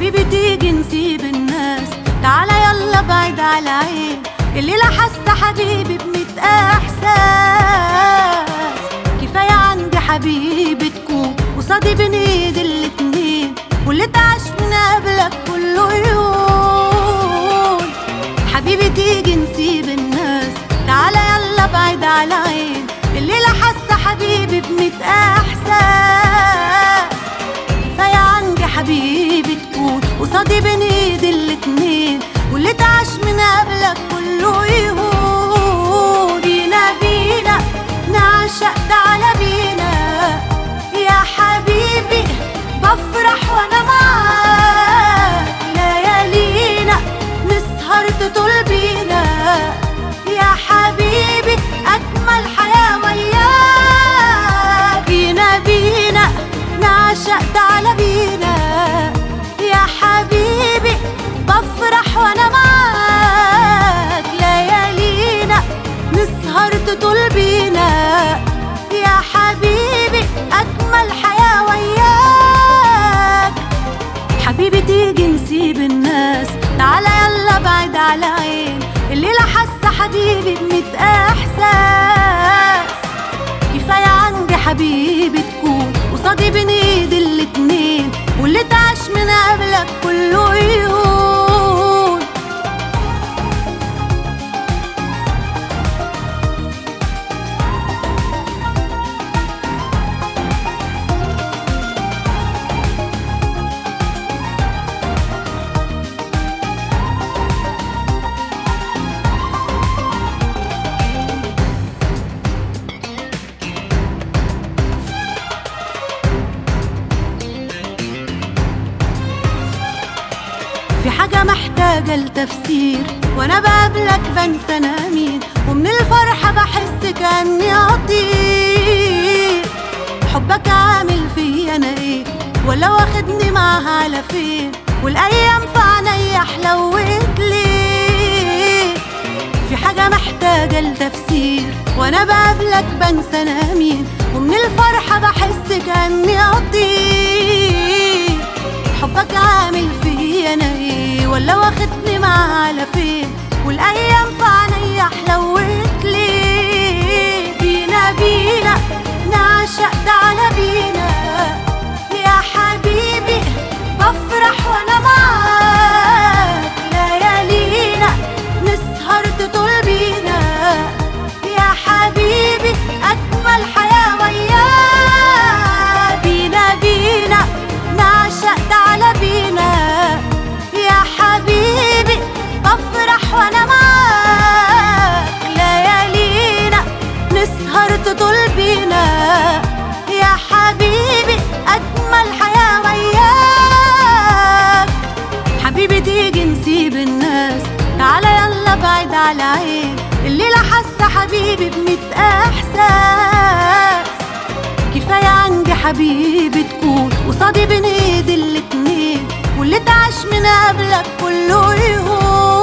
حبيبي تيجي نسيب الناس تعالى يلا بعيد على عين الليلة حاسة حبيبي بميت احساس كفاية عندي حبيبي تكون قصادي بين ايد الاتنين واللي تعش من قبلك كله يهون حبيبي تيجي نسيب الناس تعالى يلا بعيد على عين الليلة حاسة حبيبي بميت احساس كفاية عندي حبيبي تكون قصادي بين ايد الاتنين واللي تعش من قبلك كله يهون بينا بينا نعشق تعالى بينا يا حبيبي بفرح وانا معاك ليالينا نسهر تطول بينا يا حبيبي اجمل حياه وياك بينا بينا نعشق تعالى بينا يا حبيبي بفرح وانا معاك ليالينا نسهر تطول بينا يا حبيبي اجمل حياه وياك حبيبي تيجي نسيب الناس تعالى يلا بعيد على عين الليلة حاسة حبيبي بميت احساس كفاية عندي حبيبي تكون قصادي بين ايد الاتنين واللي تعش من قبلك كله يهون في حاجة محتاجة لتفسير وانا بقابلك بنسى انا مين ومن الفرحة بحس كأني اطير حبك عامل فيا انا ايه ولا واخدني معاها على فين والايام في عينيا حلوت ليه في حاجة محتاجة لتفسير وانا بقابلك بنسى انا مين ومن الفرحة بحس كأني اطير حبك عامل فيا انا ايه ولا واخدني معاها على فين والايام في عينيا حلوت ليه بينا بينا نعشق تعالى بينا يا حبيبي بفرح وانا معاك ليالينا نسهر تطول بينا يا حبيبي اجمل حياه وياك بينا بينا نعشق تعالى بينا يا حبيبي بفرح وانا معاك ليالينا نسهر تطول بينا يا حبيبي اجمل حياه وياك حبيبي تيجي نسيب الناس تعالى يلا بعيد على عين الليلة حاسة حبيبي بميت احساس كفاية عندي حبيبي تكون قصادي بين ايد الاتنين واللي تعش من قبلك كله يهون